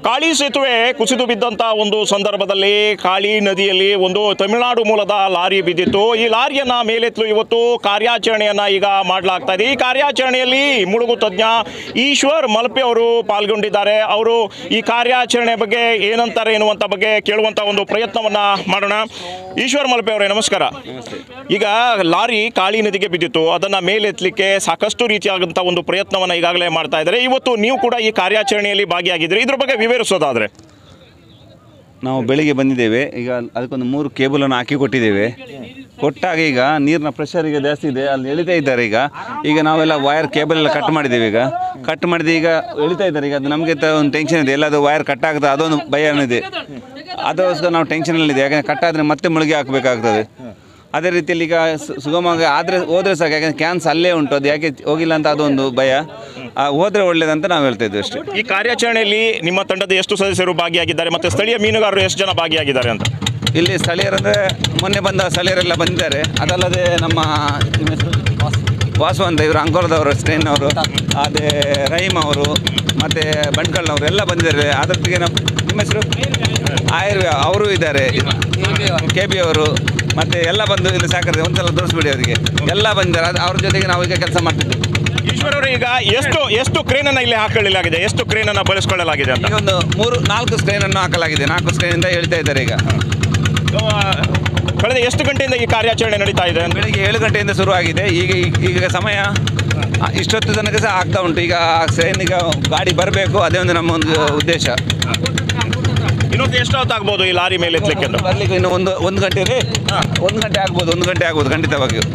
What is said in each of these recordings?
ಕಾಳಿ ಸೇತುವೆ ಕುಸಿದು ಬಿದ್ದಂಥ ಒಂದು ಸಂದರ್ಭದಲ್ಲಿ ಕಾಳಿ ನದಿಯಲ್ಲಿ ಒಂದು ತಮಿಳುನಾಡು ಮೂಲದ ಲಾರಿ ಬಿದ್ದಿತ್ತು ಈ ಲಾರಿಯನ್ನ ಮೇಲೆತ್ತಲು ಇವತ್ತು ಕಾರ್ಯಾಚರಣೆಯನ್ನ ಈಗ ಮಾಡಲಾಗ್ತಾ ಇದೆ ಈ ಕಾರ್ಯಾಚರಣೆಯಲ್ಲಿ ಮುಳುಗು ತಜ್ಞ ಈಶ್ವರ್ ಮಲ್ಪೆ ಅವರು ಪಾಲ್ಗೊಂಡಿದ್ದಾರೆ ಅವರು ಈ ಕಾರ್ಯಾಚರಣೆ ಬಗ್ಗೆ ಏನಂತಾರೆ ಎನ್ನುವಂಥ ಬಗ್ಗೆ ಕೇಳುವಂಥ ಒಂದು ಪ್ರಯತ್ನವನ್ನ ಮಾಡೋಣ ಈಶ್ವರ್ ಮಲ್ಪೆ ಅವರೇ ನಮಸ್ಕಾರ ಈಗ ಲಾರಿ ಕಾಳಿ ನದಿಗೆ ಬಿದ್ದಿತ್ತು ಅದನ್ನ ಮೇಲೆತ್ತಲಿಕ್ಕೆ ಸಾಕಷ್ಟು ರೀತಿಯಾದಂಥ ಒಂದು ಪ್ರಯತ್ನವನ್ನ ಈಗಾಗಲೇ ಮಾಡ್ತಾ ಇದ್ದಾರೆ ಇವತ್ತು ನೀವು ಕೂಡ ಈ ಕಾರ್ಯಾಚರಣೆಯಲ್ಲಿ ಭಾಗಿಯಾಗಿದ್ದೀರಿ ಇದ್ರ ಬಗ್ಗೆ ವಿವರಿಸೋದಾದ್ರೆ ನಾವು ಬೆಳಿಗ್ಗೆ ಬಂದಿದ್ದೇವೆ ಈಗ ಅದಕ್ಕೊಂದು ಮೂರು ಕೇಬಲನ್ನು ಹಾಕಿ ಕೊಟ್ಟಿದ್ದೇವೆ ಕೊಟ್ಟಾಗ ಈಗ ನೀರಿನ ಪ್ರೆಷರ್ ಈಗ ಜಾಸ್ತಿ ಇದೆ ಅಲ್ಲಿ ಎಳಿತಾ ಇದ್ದಾರೆ ಈಗ ಈಗ ನಾವೆಲ್ಲ ವೈರ್ ಕೇಬಲ್ ಎಲ್ಲ ಕಟ್ ಮಾಡಿದ್ದೇವೆ ಈಗ ಕಟ್ ಮಾಡಿದ ಈಗ ಎಳಿತಾ ಇದ್ದಾರೆ ಈಗ ಅದು ನಮಗೆ ಒಂದು ಟೆನ್ಷನ್ ಇದೆ ಎಲ್ಲದು ವೈರ್ ಕಟ್ ಆಗ್ತದೆ ಅದೊಂದು ಭಯ ಇದೆ ಅದಕ್ಕೋಸ್ಕರ ನಾವು ಟೆನ್ಷನಲ್ಲಿದೆ ಯಾಕಂದರೆ ಕಟ್ ಆದರೆ ಮತ್ತೆ ಮುಳುಗಿ ಹಾಕಬೇಕಾಗ್ತದೆ ಅದೇ ರೀತಿಯಲ್ಲಿ ಈಗ ಸು- ಸುಗಮವಾಗಿ ಆದರೆ ಹೋದರೆ ಸಾಕು ಯಾಕಂದರೆ ಕ್ಯಾನ್ಸ್ ಅಲ್ಲೇ ಉಂಟು ಅದು ಯಾಕೆ ಹೋಗಿಲ್ಲ ಅಂತ ಅದೊಂದು ಭಯ ಆ, ಹೋದ್ರೆ ಒಳ್ಳೇದಂತ ನಾವು ಹೇಳ್ತಾ ಇದ್ವಿ ಅಷ್ಟೇ ಈ ಕಾರ್ಯಾಚರಣೆಯಲ್ಲಿ ನಿಮ್ಮ ತಂಡದ ಎಷ್ಟು ಸದಸ್ಯರು ಭಾಗಿಯಾಗಿದ್ದಾರೆ ಮತ್ತೆ ಸ್ಥಳೀಯ ಮೀನುಗಾರರು ಎಷ್ಟು ಜನ ಭಾಗಿಯಾಗಿದ್ದಾರೆ ಅಂತ ಇಲ್ಲಿ ಸ್ಥಳೀಯರಂದರೆ ಮೊನ್ನೆ ಬಂದ ಸ್ಥಳೀಯರೆಲ್ಲ ಬಂದಿದ್ದಾರೆ ಅದಲ್ಲದೆ ನಮ್ಮ ನಿಮ್ಮ ಹೆಸರು? ವಾಸು ಅಂತ ಇವರು ಅಂಕೋಲದವರು ಸ್ಟೇನ್ ಅವರು ಅದೇ ರಹೀಮ್ ಅವರು ಮತ್ತು ಬಂಟ್ಕಲ್ನವರು ಎಲ್ಲ ಬಂದಿದ್ದಾರೆ ಅದರೊಟ್ಟಿಗೆ ನಮ್ಮ ನಿಮ್ಮ ಹೆಸರು ಆಯುರ್ವೇದ ಅವರು ಇದ್ದಾರೆ ಕೆ ಬಿ ಅವರು ಮತ್ತು ಎಲ್ಲ ಬಂದು ಇಲ್ಲಿ ಸಾಕರಿದೆ ಒಂದ್ಸಲ ತೋರಿಸ್ಬಿಡಿ ಅವರಿಗೆ ಎಲ್ಲ ಬಂದಿದ್ದಾರೆ ಅದು ಅವ್ರ ಜೊತೆಗೆ ನಾವು ಈಗ ಕೆಲಸ ಮಾಡ್ತಿದ್ದೇವೆ ಈಶ್ವರ್ ಅವರು ಈಗ ಎಷ್ಟು ಎಷ್ಟು ಕ್ರೇನನ್ನು ಇಲ್ಲಿ ಹಾಕೊಳ್ಳಲಾಗಿದೆ ಎಷ್ಟು ಕ್ರೇನನ್ನು ಬಳಸ್ಕೊಳ್ಳಲಾಗಿದೆ ಅಂತ ಈಗ ಒಂದು ಮೂರು ನಾಲ್ಕು ಸ್ಕ್ರೀನನ್ನು ಹಾಕಲಾಗಿದೆ ನಾಲ್ಕು ಸ್ಕ್ರೀನಿಂದ ಹೇಳ್ತಾ ಇದ್ದಾರೆ ಈಗ ಆ, ಕಳೆದ ಎಷ್ಟು ಗಂಟೆಯಿಂದ ಈ ಕಾರ್ಯಾಚರಣೆ ನಡೀತಾ ಇದೆ ಅಂತ ಬೆಳಿಗ್ಗೆ ಏಳು ಗಂಟೆಯಿಂದ ಶುರುವಾಗಿದೆ ಈಗ ಈಗ ಸಮಯ ಆ, ಇಷ್ಟೊತ್ತು ತನಕ ಸಹ ಆಗ್ತಾ ಉಂಟು ಈಗ ಟ್ರೈನ್ ಈಗ ಗಾಡಿ ಬರಬೇಕು ಅದೇ ಒಂದು ನಮ್ಮ ಒಂದು ಉದ್ದೇಶ ಇನ್ನೊಂದು ಎಷ್ಟು ಹೊತ್ತಾಗ್ಬೋದು ಈ ಲಾರಿ ಮೇಲೆ ಎತ್ತಲಿಕ್ಕೆ ಅಂತ ಬರ್ಲಿಕ್ಕೆ ಇನ್ನು ಒಂದು ಒಂದು ಗಂಟೆ ರೀ ಒಂದು ಗಂಟೆ ಆಗ್ಬೋದು ಒಂದು ಗಂಟೆ ಆಗ್ಬೋದು ಖಂಡಿತವಾಗಿಯೂ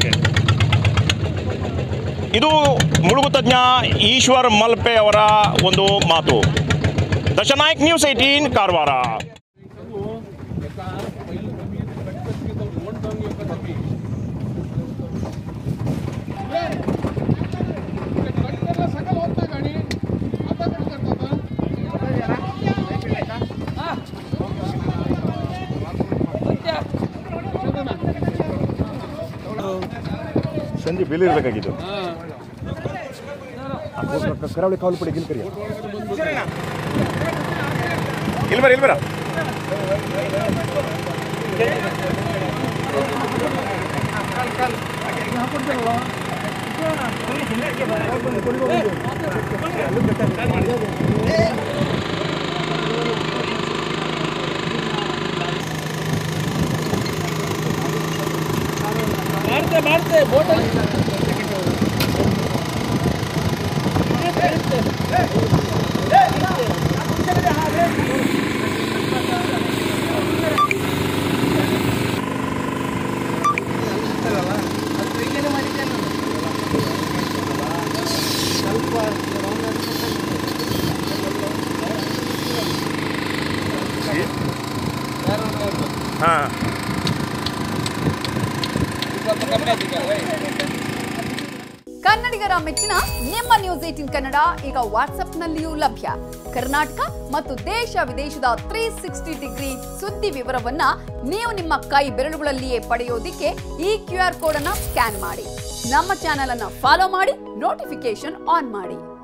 ಇದು ಮುಳುಗು ತಜ್ಞ ಈಶ್ವರ್ ಮಲ್ಪೆ ಅವರ ಒಂದು ಮಾತು ದಶನಾಯಕ್ ನ್ಯೂಸ್ ಏಟೀನ್ ಕಾರವಾರ ಸಂಜೆ ಬೆಲೆ ಇರಬೇಕಾಗಿತ್ತು ಕರಾವಳಿ ಕಾವಲು ಪಡಿ ಗಿಲ್ಕರಿಯ ಇಲ್ಬರ ಇಲ್ಬರ ಹಾಂ ಕನ್ನಡಿಗರ ಮೆಚ್ಚಿನ ನಿಮ್ಮ ನ್ಯೂಸ್ ಏಟಿನ್ ಕನ್ನಡ ಈಗ ವಾಟ್ಸ್ಆಪ್ನಲ್ಲಿಯೂ ಲಭ್ಯ ಕರ್ನಾಟಕ ಮತ್ತು ದೇಶ ವಿದೇಶದ ತ್ರೀ ಸಿಕ್ಸ್ಟಿ ಡಿಗ್ರಿ ಸುದ್ದಿ ವಿವರವನ್ನ ನೀವು ನಿಮ್ಮ ಕೈ ಬೆರಳುಗಳಲ್ಲಿಯೇ ಪಡೆಯೋದಿಕ್ಕೆ ಈ ಕ್ಯೂ ಆರ್ ಕೋಡ್ ಅನ್ನ ಸ್ಕ್ಯಾನ್ ಮಾಡಿ ನಮ್ಮ ಚಾನೆಲ್ ಅನ್ನ ಫಾಲೋ ಮಾಡಿ ನೋಟಿಫಿಕೇಶನ್ ಆನ್ ಮಾಡಿ